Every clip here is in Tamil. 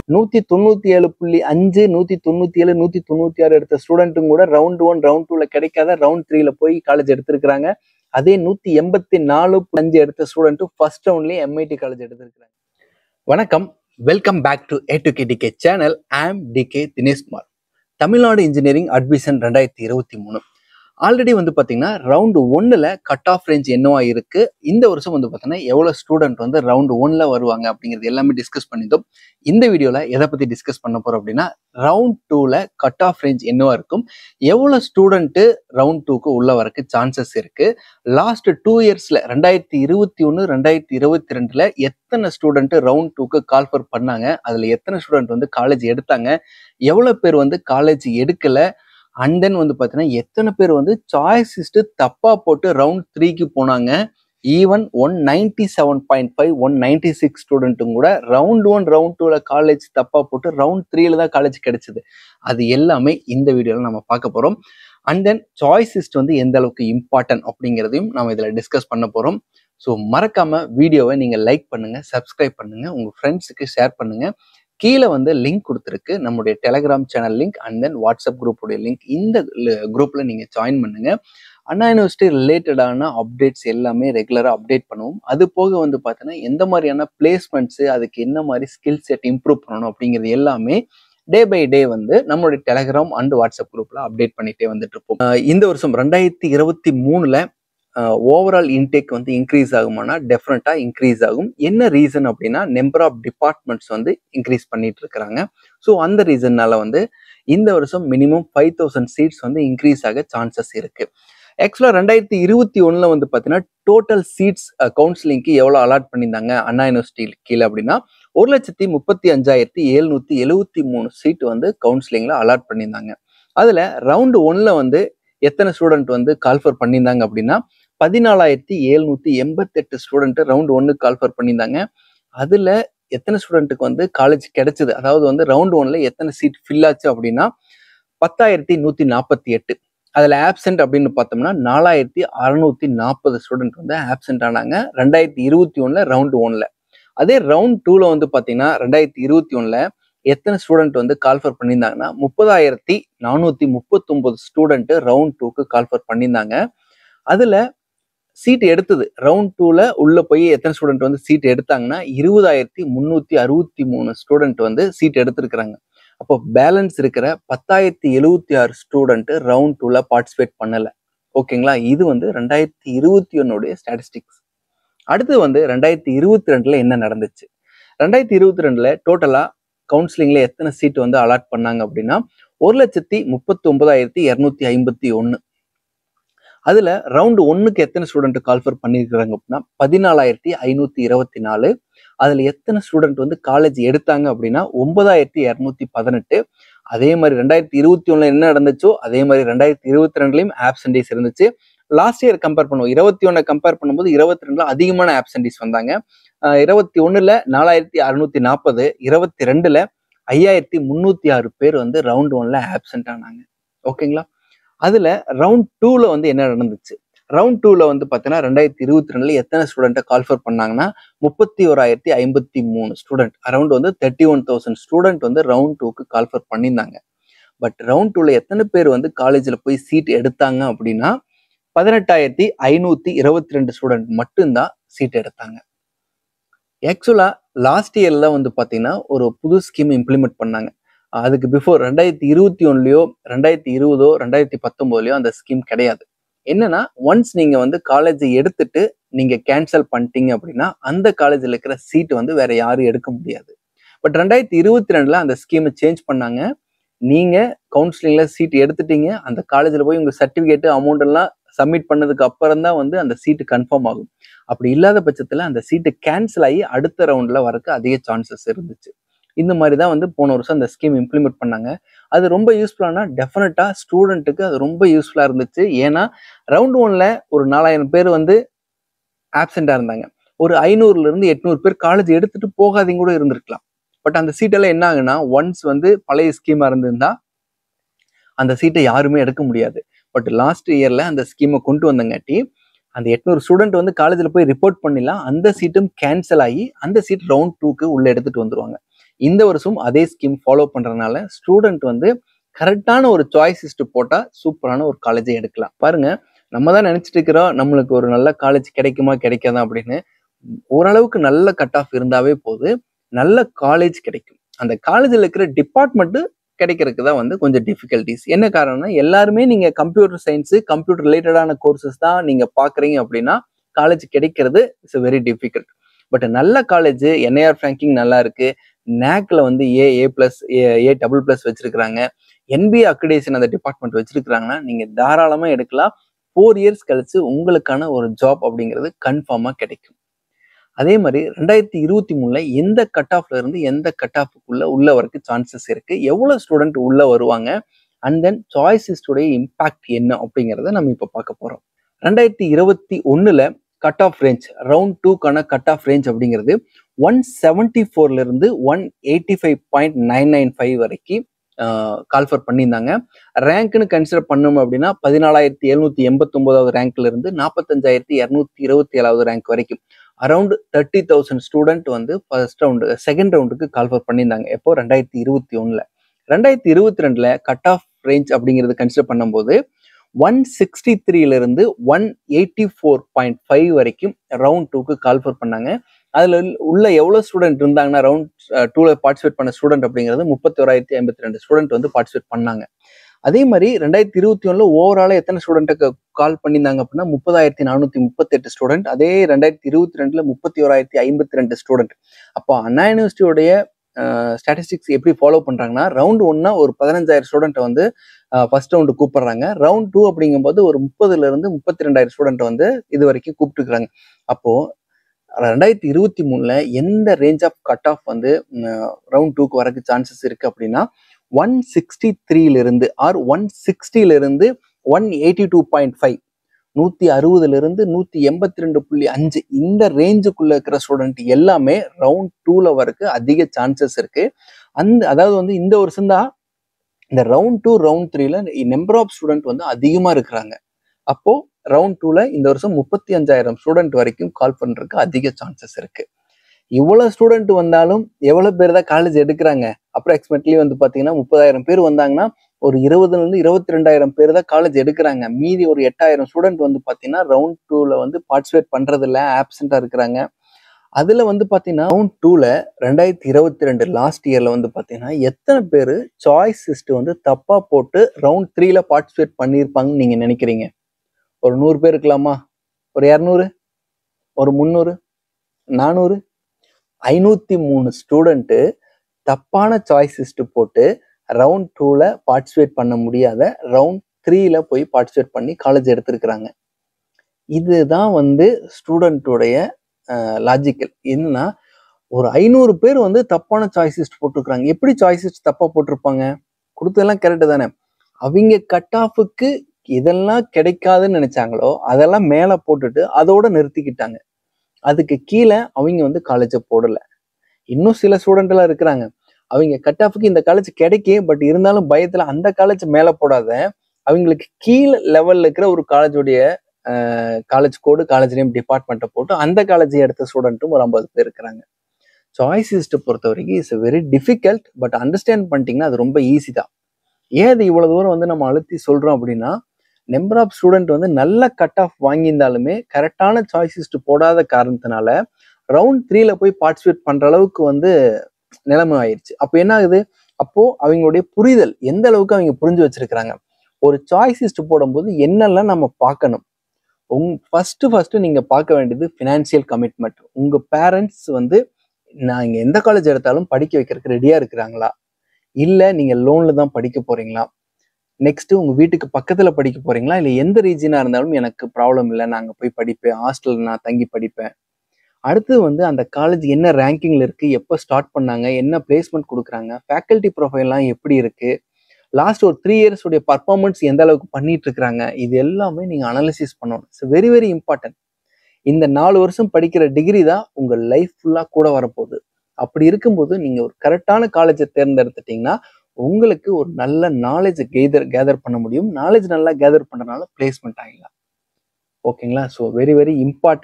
நூத்தி தொண்ணூத்தி ஏழு புள்ளி அஞ்சு நூத்தி தொண்ணூத்தி ஏழு நூத்தி தொண்ணூத்தி ஆறு எடுத்த ஸ்டூடெண்ட்டும் கூட ரவுண்ட் ஒன் ரவுண்ட் டூல கிடைக்காத ரவுண்ட் த்ரீல போய் காலேஜ் எடுத்திருக்கிறாங்க அதே நூத்தி எண்பத்தி நாலு அஞ்சு எடுத்த ஸ்டூடெண்ட்டும் ஃபர்ஸ்ட் ரவுண்ட்லயே எம்ஐடி காலேஜ் எடுத்திருக்கிறாங்க வணக்கம் welcome back to A to K DK channel ஆம் DK Dineshkumar Tamil Nadu engineering admission ரெண்டாயிரத்தி இருபத்தி மூணு ஆல்ரெடி வந்து பார்த்தீங்கன்னா ரவுண்டு ஒன்னில் கட் ஆஃப் ரேஞ்ச் என்னவா இருக்கு இந்த வருஷம் வந்து பார்த்தீங்கன்னா எவ்வளோ ஸ்டூடெண்ட் வந்து ரவுண்டு ஒன்ல வருவாங்க அப்படிங்கிறது எல்லாமே டிஸ்கஸ் பண்ணிட்டோம் இந்த வீடியோவில் எதை பற்றி டிஸ்கஸ் பண்ண போகிறோம் அப்படின்னா ரவுண்ட் டூவில் கட் ஆஃப் ரேஞ்ச் என்னவா இருக்கும் எவ்வளோ ஸ்டூடெண்ட்டு ரவுண்ட் டூக்கு உள்ள வரக்கு சான்சஸ் இருக்கு லாஸ்ட் டூ இயர்ஸில் ரெண்டாயிரத்தி இருபத்தி ஒன்று ரெண்டாயிரத்தி இருபத்தி ரெண்டில் எத்தனை ஸ்டூடெண்ட்டு ரவுண்ட் டூக்கு கால்ஃபர் பண்ணாங்க அதில் எத்தனை ஸ்டூடெண்ட் வந்து காலேஜ் எடுத்தாங்க எவ்வளோ பேர் வந்து காலேஜ் எடுக்கலை அண்ட் தென் வந்து பார்த்தீங்கன்னா எத்தனை பேர் வந்து சாய்ஸ் லிஸ்ட் தப்பா போட்டு ரவுண்ட் த்ரீக்கு போனாங்க even one ninety seven point five one ninety six ஸ்டூடெண்ட்டும் கூட ரவுண்ட் ஒன் ரவுண்ட் டூல காலேஜ் தப்பா போட்டு ரவுண்ட் த்ரீல தான் காலேஜ் கிடைச்சது அது எல்லாமே இந்த வீடியோவில் நம்ம பார்க்க போறோம் அண்ட் தென் சாய்ஸ் லிஸ்ட் வந்து எந்த அளவுக்கு இம்பார்ட்டன்ட் அப்படிங்கிறதையும் நம்ம இதில் டிஸ்கஸ் பண்ண போறோம் ஸோ மறக்காம வீடியோவை நீங்க லைக் பண்ணுங்க சப்ஸ்கிரைப் பண்ணுங்க உங்க ஃப்ரெண்ட்ஸுக்கு ஷேர் பண்ணுங்க கீழே வந்து லிங்க் கொடுத்துருக்கு நம்முடைய Telegram channel link and then WhatsApp குரூப்புடைய லிங்க் இந்த குரூப்ல நீங்க ஜாயின் பண்ணுங்க அண்ணா யூனிவர்சிட்டி ரிலேட்டடான அப்டேட்ஸ் எல்லாமே ரெகுலராக அப்டேட் பண்ணுவோம் அது போக வந்து பார்த்தீங்கன்னா எந்த மாதிரியான பிளேஸ்மெண்ட்ஸு அதுக்கு என்ன மாதிரி ஸ்கில் செட் இம்ப்ரூவ் பண்ணணும் அப்படிங்கிறது எல்லாமே டே பை டே வந்து நம்மளுடைய டெலகிராம் அண்ட் வாட்ஸ்அப் குரூப்ல அப்டேட் பண்ணிட்டே வந்துட்டு இருப்போம் அஹ் இந்த வருஷம் ரெண்டாயிரத்தி இருபத்தி மூணுல ஓவரால் இன்டேக் வந்து இன்க்ரீஸ் ஆகுமானா டெஃபினட்டாக இன்க்ரீஸ் ஆகும் என்ன ரீசன் அப்படின்னா நம்பர் ஆஃப் டிபார்ட்மெண்ட்ஸ் வந்து இன்க்ரீஸ் பண்ணிட்டு இருக்கிறாங்க ஸோ அந்த ரீசன்னால வந்து இந்த வருஷம் மினிமம் ஃபைவ் தௌசண்ட் சீட்ஸ் வந்து இன்க்ரீஸ் ஆக சான்சஸ் இருக்கு ஆக்சுவலாக ரெண்டாயிரத்தி இருபத்தி ஒன்றில் வந்து பார்த்தீங்கன்னா டோட்டல் சீட்ஸ் கவுன்சிலிங்க்கு எவ்வளோ அலாட் பண்ணியிருந்தாங்க அண்ணா யூனிவர்சிட்டி கீழே அப்படின்னா ஒரு லட்சத்தி முப்பத்தி அஞ்சாயிரத்தி எழுநூத்தி எழுவத்தி மூணு சீட் வந்து கவுன்சிலிங்கில் அலாட் பண்ணியிருந்தாங்க அதில் ரவுண்டு ஒன்ல வந்து எத்தனை ஸ்டூடெண்ட் வந்து கால்ஃபர் பண்ணியிருந்தாங்க அப்படின்னா பதினாலாயிரத்தி எழுநூத்தி எண்பத்தெட்டு ஸ்டூடெண்ட் ரவுண்ட் ஒன்னுக்கு கால்ஃபர் பண்ணியிருந்தாங்க அதுல எத்தனை ஸ்டூடெண்ட்டுக்கு வந்து காலேஜ் கிடைச்சது அதாவது வந்து ரவுண்ட் ஒன்ல எத்தனை சீட் ஃபில் ஆச்சு அப்படின்னா பத்தாயிரத்தி நூத்தி நாற்பத்தி எட்டு அதுல ஆப்சென்ட் அப்படின்னு பார்த்தோம்னா நாலாயிரத்தி அறுநூத்தி நாற்பது ஸ்டூடெண்ட் வந்து ஆப்சென்ட் ஆனாங்க ரெண்டாயிரத்தி இருபத்தி ஒண்ணுல ரவுண்ட் ஒன்ல அதே ரவுண்ட் டூல வந்து பாத்தீங்கன்னா ரெண்டாயிரத்தி இருபத்தி ஒண்ணுல எத்தனை ஸ்டூடெண்ட் வந்து கால்ஃபர் பண்ணியிருந்தாங்கன்னா முப்பதாயிரத்தி நானூத்தி முப்பத்தொன்பது ஸ்டூடெண்ட் ரவுண்ட் டூக்கு கால்ஃபர் பண்ணியிருந்தாங்க அதுல சீட் எடுத்தது ரவுண்ட் டூல உள்ள போய் எத்தனை ஸ்டூடெண்ட் வந்து சீட் எடுத்தாங்கன்னா இருபதாயிரத்தி முன்னூத்தி அறுபத்தி மூணு ஸ்டூடெண்ட் வந்து சீட் எடுத்திருக்கிறாங்க அப்போ பேலன்ஸ் இருக்கிற பத்தாயிரத்தி எழுவத்தி ஆறு ஸ்டூடெண்ட் ரவுண்ட் டூல பார்ட்டிசிபேட் பண்ணல ஓகேங்களா இது வந்து ரெண்டாயிரத்தி இருபத்தி ஒன்னுடைய ஸ்டாட்டிஸ்டிக்ஸ் அடுத்து வந்து ரெண்டாயிரத்தி இருபத்தி ரெண்டுல என்ன நடந்துச்சு ரெண்டாயிரத்தி இருபத்தி ரெண்டுல டோட்டலா கவுன்சிலிங்ல எத்தனை சீட் வந்து அலாட் பண்ணாங்க அப்படின்னா ஒரு லட்சத்தி முப்பத்தி ஒன்பதாயிரத்தி இரநூத்தி ஐம்பத்தி ஒன்னு அதுல ரவுண்டு ஒன்னுக்கு எத்தனை ஸ்டூடெண்ட் கால்ஃபர் பண்ணியிருக்கிறாங்க அப்படின்னா பதினாலாயிரத்தி ஐநூத்தி இருபத்தி நாலு அதுல எத்தனை ஸ்டூடெண்ட் வந்து காலேஜ் எடுத்தாங்க அப்படின்னா ஒன்பதாயிரத்தி இரநூத்தி பதினெட்டு அதே மாதிரி ரெண்டாயிரத்தி இருபத்தி ஒண்ணுல என்ன நடந்துச்சோ அதே மாதிரி ரெண்டாயிரத்தி இருபத்தி ரெண்டுலயும் ஆப்சன்டேஸ் இருந்துச்சு லாஸ்ட் இயர் கம்பேர் பண்ணுவோம் இருபத்தி ஒன்னை கம்பேர் பண்ணும்போது இருபத்தி ரெண்டுல அதிகமான ஆப்சன்டேஸ் வந்தாங்க இருபத்தி ஒண்ணுல நாலாயிரத்தி அறுநூத்தி நாற்பது இருபத்தி ரெண்டுல ஐயாயிரத்தி முன்னூத்தி ஆறு பேர் வந்து ரவுண்ட் ஒன்ல ஆப்சென்ட் ஆனாங்க ஓகேங்களா அதுல ரவுண்ட் டூல வந்து என்ன நடந்துச்சு ரவுண்ட் டூல வந்து பாத்தீங்கன்னா ரெண்டாயிரத்தி இருபத்தி ரெண்டுல எத்தனை ஸ்டூடெண்ட்டை கால்ஃபர் பண்ணாங்கன்னா முப்பத்தி ஓராயிரத்தி ஐம்பத்தி மூணு ஸ்டூடெண்ட் அரௌண்ட் வந்து தேர்ட்டி ஒன் தௌசண்ட் ஸ்டூடெண்ட் வந்து ரவுண்ட் டூக்கு கால்ஃபர் பண்ணியிருந்தாங்க பட் ரவுண்ட் டூல எத்தனை பேர் வந்து காலேஜில் போய் சீட் எடுத்தாங்க அப்படின்னா பதினெட்டாயிரத்தி ஐநூத்தி இருபத்தி ரெண்டு ஸ்டூடெண்ட் மட்டும்தான் சீட் எடுத்தாங்க ஆக்சுவலா லாஸ்ட் இயர்ல வந்து பாத்தீங்கன்னா ஒரு புது ஸ்கீம் இம்ப்ளிமெண்ட் பண்ணாங்க அதுக்கு பிஃபோர் ரெண்டாயிரத்தி இருபத்தி ஒன்லயோ ரெண்டாயிரத்தி இருபதோ ரெண்டாயிரத்தி பத்தொன்பதுலயோ அந்த ஸ்கீம் கிடையாது என்னன்னா ஒன்ஸ் நீங்க வந்து காலேஜை எடுத்துட்டு நீங்க கேன்சல் பண்ணிட்டீங்க அப்படின்னா அந்த காலேஜில் இருக்கிற சீட் வந்து வேற யாரும் எடுக்க முடியாது பட் ரெண்டாயிரத்தி இருபத்தி ரெண்டுல அந்த ஸ்கீமை சேஞ்ச் பண்ணாங்க நீங்க கவுன்சிலிங்ல சீட் எடுத்துட்டீங்க அந்த காலேஜில் போய் உங்க சர்டிபிகேட் அமௌண்ட் எல்லாம் சப்மிட் பண்ணதுக்கு அப்புறம் தான் வந்து அந்த சீட்டு கன்ஃபார்ம் ஆகும் அப்படி இல்லாத பட்சத்துல அந்த சீட்டு கேன்சல் ஆகி அடுத்த ரவுண்ட்ல வரக்கு அதிக சான்சஸ் இருந்துச்சு இந்த மாதிரி தான் வந்து போன வருஷம் அந்த ஸ்கீம் இம்ப்ளிமெண்ட் பண்ணாங்க அது ரொம்ப யூஸ்ஃபுல்லானா டெஃபினட்டா ஸ்டூடெண்ட்டுக்கு அது ரொம்ப யூஸ்ஃபுல்லா இருந்துச்சு ஏன்னா ரவுண்ட் ஒன்ல ஒரு நாலாயிரம் பேர் வந்து ஆப்சென்டா இருந்தாங்க ஒரு ஐநூறுல இருந்து எட்நூறு பேர் காலேஜ் எடுத்துட்டு போகாதீங்க கூட இருந்திருக்கலாம் பட் அந்த சீட்டெல்லாம் என்ன ஆகுனா ஒன்ஸ் வந்து பழைய ஸ்கீமா இருந்திருந்தா அந்த சீட்டை யாருமே எடுக்க முடியாது பட் லாஸ்ட் இயர்ல அந்த ஸ்கீமை கொண்டு வந்தங்காட்டி அந்த எட்நூறு ஸ்டூடெண்ட் வந்து காலேஜில் போய் ரிப்போர்ட் பண்ணிடலாம் அந்த சீட்டும் கேன்சல் ஆகி அந்த சீட் ரவுண்ட் டூக்கு உள்ள எடுத்துட்டு வந்துருவாங்க இந்த வருஷம் அதே ஸ்கீம் ஃபாலோ பண்றதுனால ஸ்டூடெண்ட் வந்து கரெக்டான ஒரு சாய்ஸிஸ்ட் போட்டா சூப்பரான ஒரு காலேஜை எடுக்கலாம் பாருங்க நம்ம தான் நினைச்சிட்டு இருக்கிறோம் நம்மளுக்கு ஒரு நல்ல காலேஜ் கிடைக்குமா கிடைக்காதா அப்படின்னு ஓரளவுக்கு நல்ல கட் ஆஃப் இருந்தாவே போது நல்ல காலேஜ் கிடைக்கும் அந்த காலேஜில் இருக்கிற டிபார்ட்மெண்ட் கிடைக்கிறதுக்கு தான் வந்து கொஞ்சம் டிஃபிகல்டிஸ் என்ன காரணம்னா எல்லாருமே நீங்க கம்ப்யூட்டர் சயின்ஸ் கம்ப்யூட்டர் ரிலேட்டடான கோர்சஸ் தான் நீங்க பாக்குறீங்க அப்படின்னா காலேஜ் கிடைக்கிறது இட்ஸ் வெரி டிஃபிகல்ட் பட் நல்ல காலேஜ் என்ஐஆர் ரேங்கிங் நல்லா இருக்கு நேக்ல வந்து A A plus A double plus வச்சிருக்கிறாங்க என்பிஏ அக்ரிடேஷன் அந்த டிபார்ட்மெண்ட் வச்சிருக்கிறாங்கன்னா நீங்க தாராளமா எடுக்கலாம் ஃபோர் இயர்ஸ் கழிச்சு உங்களுக்கான ஒரு ஜாப் அப்படிங்கிறது கன்ஃபார்மா கிடைக்கும் அதே மாதிரி ரெண்டாயிரத்தி இருபத்தி மூணுல எந்த கட் ஆஃப்ல இருந்து எந்த கட் ஆஃபுக்குள்ள உள்ள வரைக்கும் சான்சஸ் இருக்கு எவ்வளவு ஸ்டூடெண்ட் உள்ள வருவாங்க அண்ட் தென் சாய்ஸிஸ்டுடைய இம்பாக்ட் என்ன அப்படிங்கிறத நம்ம இப்போ பார்க்க போறோம் ரெண்டாயிரத்தி இருபத்தி ஒண்ணுல கட் ஆஃப் ரேஞ்ச் ரவுண்ட் டூக்கான கட் ஆஃப் ரேஞ்ச் அப்படிங்கிறது ஒன் செவன்டி ஃபோர்ல இருந்து one eighty five point nine nine five வரைக்கும் கால்ஃபர் பண்ணியிருந்தாங்க ரேங்க்னு கன்சிடர் பண்ணோம் அப்படின்னா பதினாலாயிரத்தி எழுநூத்தி எண்பத்தி ஒன்பதாவது ரேங்க்ல இருந்து நாற்பத்தஞ்சாயிரத்தி இரநூத்தி இருபத்தி ஏழாவது ரேங்க் வரைக்கும் அரௌண்ட் தேர்ட்டி தௌசண்ட் ஸ்டூடெண்ட் வந்து ஃபர்ஸ்ட் ரவுண்டு செகண்ட் ரவுண்டுக்கு கால்ஃபர் பண்ணியிருந்தாங்க எப்போ ரெண்டாயிரத்தி இருபத்தி ஒண்ணுல ரெண்டாயிரத்தி இருபத்தி ரெண்டுல கட் ஆஃப் ரேஞ்ச் அப்படிங்கிறது கன்சிடர் பண்ணும்போது ஒன் சிக்ஸ்டி த்ரீல இருந்து one eighty four point five வரைக்கும் ரவுண்ட் டூக்கு கால்ஃபர் பண்ணாங்க அதுல உள்ள எவ்வளவு ஸ்டூடெண்ட் இருந்தாங்கன்னா ரவுண்ட் டூல பார்ட்டிசிபேட் பண்ண ஸ்டூடெண்ட் அப்படிங்கிறது முப்பத்தி ஓராயிரத்தி ஐம்பத்தி ரெண்டு ஸ்டூடெண்ட் வந்து பார்ட்டிசிபேட் பண்ணாங்க அதே மாதிரி ரெண்டாயிரத்தி இருபத்தி ஒண்ணுல ஓவரால எத்தனை ஸ்டூடெண்ட்டுக்கு கால் பண்ணியிருந்தாங்க அப்படின்னா முப்பதாயிரத்தி நானூத்தி முப்பத்தி எட்டு ஸ்டூடெண்ட் அதே ரெண்டாயிரத்தி இருபத்தி ரெண்டுல முப்பத்தி ஓராயிரத்தி ஐம்பத்தி ரெண்டு ஸ்டூடெண்ட் அப்போ அண்ணா யூனிவர்சிட்டியோடைய ஸ்டாட்டிஸ்டிக்ஸ் எப்படி ஃபாலோ பண்றாங்கன்னா ரவுண்ட் ஒன்னா ஒரு பதினஞ்சாயிரம் ஸ்டூடெண்ட் வந்து ஃபர்ஸ்ட் ரவுண்டு கூப்பிடுறாங்க ரவுண்ட் டூ அப்படிங்கும்போது ஒரு முப்பதுல இருந்து முப்பத்தி ரெண்டாயிரம் ஸ்டூடெண்ட் வந்து இது வரைக்கும் கூப்பிட்டுருக்காங்க அப்போ ரெண்டாயிரத்தி இருபத்தி மூணுல எந்த ரேஞ்ச் ஆஃப் கட் ஆஃப் வந்து ரவுண்ட் டூக்கு வரக்கு சான்சஸ் இருக்கு அப்படின்னா ஒன் சிக்ஸ்டி த்ரீல இருந்து ஆர் ஒன் சிக்ஸ்டில இருந்து one eighty two point five நூத்தி அறுபதுல இருந்து நூத்தி எண்பத்தி ரெண்டு புள்ளி அஞ்சு இந்த ரேஞ்சுக்குள்ள இருக்கிற ஸ்டூடெண்ட் எல்லாமே ரவுண்ட் டூல வரக்கு அதிக சான்சஸ் இருக்கு அந்த அதாவது வந்து இந்த வருஷம் தான் இந்த ரவுண்ட் டூ ரவுண்ட் த்ரீல நம்பர் ஆஃப் ஸ்டூடெண்ட் வந்து அதிகமா இருக்கிறாங்க அப்போ ரவுண்ட் டூல இந்த வருஷம் முப்பத்தி அஞ்சாயிரம் ஸ்டூடெண்ட் வரைக்கும் கால் பண்றதுக்கு அதிக சான்சஸ் இருக்கு இவ்வளவு ஸ்டூடெண்ட் வந்தாலும் எவ்வளவு பேர் தான் காலேஜ் எடுக்கிறாங்க அப்ராக்சிமேட்லி வந்து பாத்தீங்கன்னா முப்பதாயிரம் பேர் வந்தாங்கன்னா ஒரு இருபதுல இருந்து இருபத்தி ரெண்டாயிரம் பேர் தான் காலேஜ் எடுக்கிறாங்க மீதி ஒரு எட்டாயிரம் ஸ்டூடெண்ட் வந்து பாத்தீங்கன்னா ரவுண்ட் டூல வந்து பார்ட்டிசிபேட் பண்றது இல்ல ஆப்சண்டா இருக்கிறாங்க அதுல வந்து பாத்தீங்கன்னா ரவுண்ட் டூல ரெண்டாயிரத்தி இருபத்தி ரெண்டு லாஸ்ட் இயர்ல வந்து பாத்தீங்கன்னா எத்தனை பேர் சாய்ஸ் லிஸ்ட் வந்து தப்பா போட்டு ரவுண்ட் த்ரீல பார்ட்டிசிபேட் பண்ணியிருப்பாங்கன்னு நீங்க நினைக்கிறீங்க ஒரு நூறு பேர் இருக்கலாமா ஒரு இரநூறு ஒரு முந்நூறு நானூறு ஐநூத்தி மூணு ஸ்டூடெண்ட்டு தப்பான சாய்ஸ் லிஸ்ட் போட்டு ரவுண்ட் டூல பார்ட்டிசிபேட் பண்ண முடியாத ரவுண்ட் த்ரீல போய் பார்ட்டிசிபேட் பண்ணி காலேஜ் எடுத்திருக்கிறாங்க இதுதான் வந்து ஸ்டூடெண்ட்டுடைய லாஜிக்கல் என்னன்னா ஒரு ஐநூறு பேர் வந்து தப்பான சாய்ஸ் லிஸ்ட் போட்டிருக்கிறாங்க எப்படி சாய்ஸ் லிஸ்ட் தப்பா போட்டிருப்பாங்க கொடுத்ததெல்லாம் கரெக்டு தானே அவங்க கட் ஆஃபுக்கு இதெல்லாம் கிடைக்காதுன்னு நினைச்சாங்களோ அதெல்லாம் மேல போட்டுட்டு அதோட நிறுத்திக்கிட்டாங்க அதுக்கு கீழே அவங்க வந்து காலேஜை போடல இன்னும் சில ஸ்டூடெண்ட் எல்லாம் இருக்கிறாங்க அவங்க கட் ஆஃபுக்கு இந்த காலேஜ் கிடைக்கும் பட் இருந்தாலும் பயத்துல அந்த காலேஜ் மேல போடாத அவங்களுக்கு கீழே லெவல்ல இருக்கிற ஒரு காலேஜோடைய காலேஜ் கோடு காலேஜ் நேம் டிபார்ட்மெண்ட்டை போட்டு அந்த காலேஜை எடுத்த ஸ்டூடெண்ட்டும் ஒரு ஐம்பது பேர் இருக்கிறாங்க சாய்ஸ் லிஸ்ட்டை பொறுத்த வரைக்கும் it's very difficult but understand பண்ணிட்டீங்கன்னா அது ரொம்ப ஈஸி தான் ஏன் இது இவ்வளவு தூரம் வந்து நம்ம அழுத்தி சொல்றோம் அப்படின்னா நம்பர் ஆஃப் ஸ்டூடெண்ட் வந்து நல்ல கட் ஆஃப் வாங்கியிருந்தாலுமே கரெக்டான சாய்ஸ் லிஸ்ட் போடாத காரணத்தினால ரவுண்ட் த்ரீல போய் பார்ட்டிசிபேட் பண்ற அளவுக்கு வந்து நிலைமை ஆயிடுச்சு அப்போ என்ன ஆகுது அப்போ அவங்களுடைய புரிதல் எந்த அளவுக்கு அவங்க புரிஞ்சு வச்சிருக்கிறாங்க ஒரு சாய்ஸ் லிஸ்ட் போடும்போது என்னெல்லாம் நம்ம பார்க்கணும் உங் ஃபர்ஸ்ட் ஃபர்ஸ்ட் நீங்க பார்க்க வேண்டியது ஃபினான்சியல் கமிட்மெண்ட் உங்க பேரண்ட்ஸ் வந்து நான் இங்க எந்த காலேஜ் எடுத்தாலும் படிக்க வைக்கிறதுக்கு ரெடியா இருக்கிறாங்களா இல்ல நீங்க லோன்ல தான் படிக்க போறீங்களா நெக்ஸ்ட் உங்க வீட்டுக்கு பக்கத்துல படிக்க போறீங்களா இல்ல எந்த ரீஜனா இருந்தாலும் எனக்கு ப்ராப்ளம் இல்லை நாங்க போய் படிப்பேன் ஹாஸ்டல் நான் தங்கி படிப்பேன் அடுத்து வந்து அந்த காலேஜ் என்ன ரேங்கிங்ல இருக்கு எப்போ ஸ்டார்ட் பண்ணாங்க என்ன பிளேஸ்மெண்ட் கொடுக்குறாங்க ஃபேக்கல்டி ப்ரொஃபைல்லாம் எப்படி இருக்கு லாஸ்ட் ஒரு த்ரீ இயர்ஸ் உடைய பர்ஃபார்மன்ஸ் எந்த அளவுக்கு பண்ணிட்டு இருக்கிறாங்க இது எல்லாமே நீங்க அனாலிசிஸ் பண்ணணும் இட்ஸ் வெரி வெரி இம்பார்ட்டன்ட் இந்த நாலு வருஷம் படிக்கிற டிகிரி தான் உங்க லைஃப் ஃபுல்லா கூட வரப்போகுது அப்படி இருக்கும்போது நீங்க ஒரு கரெக்டான காலேஜை தேர்ந்தெடுத்துட்டீங்கன்னா உங்களுக்கு ஒரு நல்ல நாலேஜ் கேதர் கேதர் பண்ண முடியும் நாலேஜ் நல்லா கேதர் பண்றதுனால பிளேஸ்மெண்ட் ஆகிடலாம் ஓகேங்களா ஸோ வெரி வெரி இம்பார்ட்டன்ட்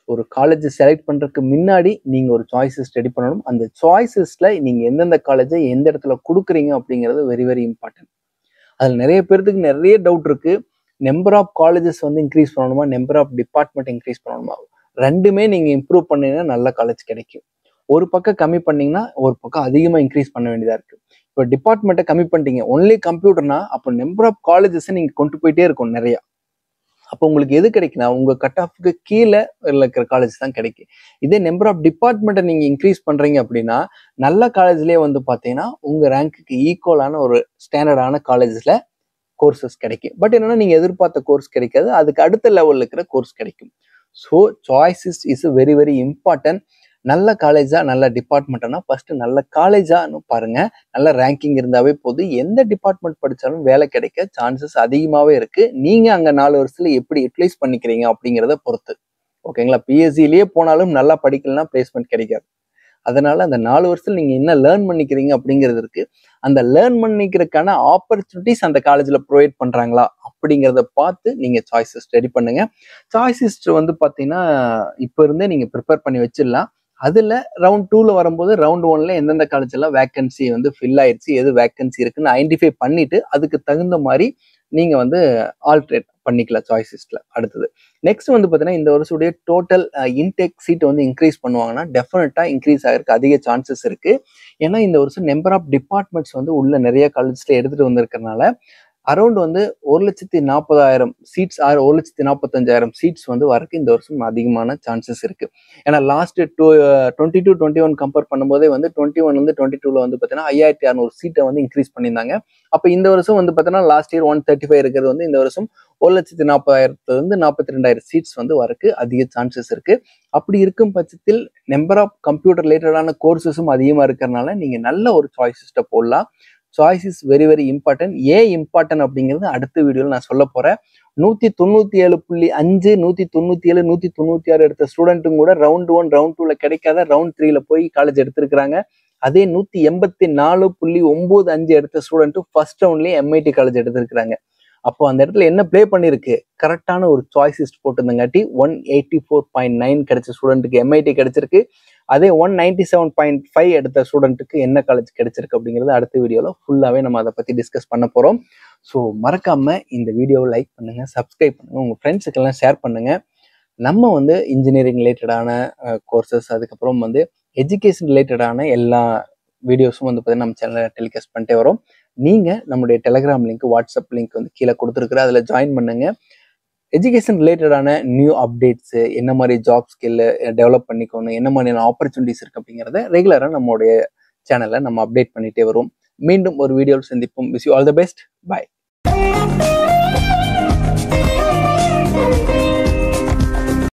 ஒரு காலேஜ் செலக்ட் பண்றதுக்கு முன்னாடி நீங்க ஒரு சாய்ஸஸ் ரெடி பண்ணணும் அந்த சாய்ஸஸ்ல நீங்க எந்தெந்த காலேஜை எந்த இடத்துல கொடுக்குறீங்க அப்படிங்கிறது வெரி வெரி இம்பார்ட்டன்ட் அதில் நிறைய பேர்த்துக்கு நிறைய டவுட் இருக்கு நம்பர் ஆஃப் காலேஜஸ் வந்து இன்க்ரீஸ் பண்ணணுமா நம்பர் ஆஃப் டிபார்ட்மெண்ட் இன்க்ரீஸ் பண்ணணுமா ரெண்டுமே நீங்க இம்ப்ரூவ் பண்ணீங்கன்னா நல்ல காலேஜ் கிடைக்கும் ஒரு பக்கம் கம்மி பண்ணீங்கன்னா ஒரு பக்கம் அதிகமாக இன்க்ரீஸ் பண்ண வேண்டியதா இருக்கு இப்போ டிபார்ட்மெண்ட்டை கம்மி பண்ணிட்டீங்க ஒன்லி கம்ப்யூட்டர்னா அப்போ நம்பர் ஆஃப் காலேஜஸை நீங்க கொண்டு போயிட்டே இருக்கும் நிறைய அப்போ உங்களுக்கு எது கிடைக்குன்னா உங்க கட் ஆஃப்க்கு கீழே இருக்கிற காலேஜ் தான் கிடைக்கும் இதே நம்பர் ஆஃப் டிபார்ட்மெண்ட்டை நீங்க இன்க்ரீஸ் பண்றீங்க அப்படின்னா நல்ல காலேஜ்லயே வந்து பாத்தீங்கன்னா உங்க ரேங்க்குக்கு ஈக்குவலான ஒரு ஸ்டாண்டர்டான காலேஜஸ்ல கோர்சஸ் கிடைக்கும் பட் என்னன்னா நீங்க எதிர்பார்த்த கோர்ஸ் கிடைக்காது அதுக்கு அடுத்த லெவல்ல இருக்கிற கோர்ஸ் கிடைக்கும் so choices is very very important நல்ல காலேஜா நல்ல டிபார்ட்மெண்ட்னா ஃபர்ஸ்ட் நல்ல காலேஜான்னு பாருங்க நல்ல ரேங்கிங் இருந்தாவே போதும் எந்த டிபார்ட்மெண்ட் படிச்சாலும் வேலை கிடைக்க சான்சஸ் அதிகமாவே இருக்கு நீங்க அங்க நாலு வருஷத்துல எப்படி யூட்டிலைஸ் பண்ணிக்கிறீங்க அப்படிங்கிறத பொறுத்து ஓகேங்களா பிஎஸ்சிலேயே போனாலும் நல்லா படிக்கலன்னா பிளேஸ்மெண்ட் கிடைக்காது அதனால அந்த நாலு வருஷத்துல நீங்க என்ன லேர்ன் பண்ணிக்கிறீங்க அப்படிங்கிறது இருக்கு அந்த லேர்ன் பண்ணிக்கிறதுக்கான ஆப்பர்ச்சுனிட்டிஸ் அந்த காலேஜ்ல ப்ரொவைட் பண்றாங்களா அப்படிங்கிறத பார்த்து நீங்க சாய்ஸஸ் ரெடி பண்ணுங்க சாய்ஸஸ் வந்து பாத்தீங்கன்னா இப்ப இருந்தே நீங்க ப்ரிப்பேர் பண்ணி வச்சிடலாம் அதுல ரவுண்ட் டூல வரும்போது ரவுண்ட் ஒன்ல எந்தெந்த காலேஜ் எல்லாம் வேகன்சி வந்து ஃபில் ஆயிடுச்சு எது வேகன்சி இருக்குன்னு ஐடென்டிஃபை பண்ணிட்டு அதுக்கு தகுந்த மாதிரி நீங்க வந்து ஆல்ட்ரேட் பண்ணிக்கலாம் சாய்ஸஸ்ல அடுத்தது நெக்ஸ்ட் வந்து பார்த்தீங்கன்னா இந்த வருஷத்துடைய டோட்டல் இன்டெக் சீட் வந்து இன்க்ரீஸ் பண்ணுவாங்கன்னா டெஃபினட்டா இன்க்ரீஸ் ஆகிறதுக்கு அதிக சான்சஸ் இருக்கு ஏன்னா இந்த வருஷம் நம்பர் ஆஃப் டிபார்ட்மெண்ட்ஸ் வந்து உள்ள நிறைய காலேஜ்ல எடுத்துட்டு வந்திருக்கறனால அரௌண்ட் வந்து ஒரு லட்சத்தி நாற்பதாயிரம் சீட்ஸ் ஆறு ஒரு லட்சத்தி நாற்பத்தஞ்சாயிரம் சீட்ஸ் வந்து வரக்கு இந்த வருஷம் அதிகமான சான்சஸ் இருக்கு ஏன்னா last two twenty two twenty one compare பண்ணும்போதே வந்து டுவெண்ட்டி ஒன் வந்து டுவெண்ட்டி டூல வந்து பார்த்தீங்கன்னா ஐயாயிரத்தி அறநூறு சீட்டை வந்து இன்க்ரீஸ் பண்ணியிருந்தாங்க அப்போ இந்த வருஷம் வந்து பார்த்தீங்கன்னா last year one thirty five இருக்கிறது வந்து இந்த வருஷம் ஒரு லட்சத்தி நாற்பதாயிரத்துல இருந்து நாற்பத்தி ரெண்டாயிரம் சீட்ஸ் வந்து வரக்கு அதிக சான்சஸ் இருக்கு அப்படி இருக்கும் பட்சத்தில் நம்பர் ஆஃப் கம்ப்யூட்டர் ரிலேட்டடான கோர்சஸும் அதிகமாக இருக்கிறனால நீங்க நல்ல ஒரு சாய்ஸஸ்ட்டை போடலாம் choice is very very important ஏன் இம்பார்ட்டன்ட் அப்படிங்கிறது அடுத்த வீடியோவில் நான் சொல்ல போறேன் நூத்தி தொண்ணூத்தி ஏழு புள்ளி அஞ்சு நூத்தி தொண்ணூத்தி ஏழு நூத்தி தொண்ணூத்தி ஆறு எடுத்த ஸ்டூடெண்ட்டும் கூட ரவுண்ட் ஒன் ரவுண்ட் டூல கிடைக்காத ரவுண்ட் த்ரீல போய் காலேஜ் எடுத்திருக்கிறாங்க அதே நூத்தி எண்பத்தி நாலு புள்ளி ஒன்பது அஞ்சு எடுத்த ஸ்டூடெண்ட்டும் ஃபர்ஸ்ட் ரவுண்ட்லயே எம்ஐடி காலேஜ் எடுத்திருக்கிறாங்க அப்போ அந்த இடத்துல என்ன ப்ளே பண்ணிருக்கு கரெக்டான ஒரு சாய்ஸிஸ்ட் போட்டிருந்தங்காட்டி one eighty four point nine கிடைச்ச ஸ்டூடெண்ட்டுக்கு எம்ஐடி கிடைச்சிருக்கு அதே one ninety seven point five எடுத்த ஸ்டூடெண்ட்டுக்கு என்ன காலேஜ் கிடைச்சிருக்கு அப்படிங்கிறது அடுத்த வீடியோவில் ஃபுல்லாகவே நம்ம அதை பற்றி டிஸ்கஸ் பண்ண போகிறோம் ஸோ மறக்காம இந்த வீடியோவை லைக் பண்ணுங்க சப்ஸ்கிரைப் பண்ணுங்க உங்கள் ஃப்ரெண்ட்ஸுக்கெல்லாம் ஷேர் பண்ணுங்க நம்ம வந்து இன்ஜினியரிங் ரிலேட்டடான கோர்சஸ் அதுக்கப்புறம் வந்து எஜுகேஷன் ரிலேட்டடான எல்லா வீடியோஸும் வந்து பார்த்தீங்கன்னா நம்ம சேனலில் டெலிகாஸ்ட் பண்ணிட்டே வரோம் நீங்கள் நம்மளுடைய டெலிகிராம் லிங்க் வாட்ஸ்அப் லிங்க் வந்து கீழே கொடுத்துருக்குற அதில் ஜாயின் பண்ணுங்க எஜுகேஷன் ரிலேட்டடான நியூ அப்டேட்ஸு என்ன மாதிரி ஜாப் ஸ்கில்லு டெவலப் பண்ணிக்கணும் என்ன மாதிரியான ஆப்பர்ச்சுனிட்டிஸ் இருக்குது அப்படிங்கிறத ரெகுலராக நம்மளுடைய சேனலில் நம்ம அப்டேட் பண்ணிகிட்டே வரும் மீண்டும் ஒரு வீடியோவில் சந்திப்போம் wish you all the best bye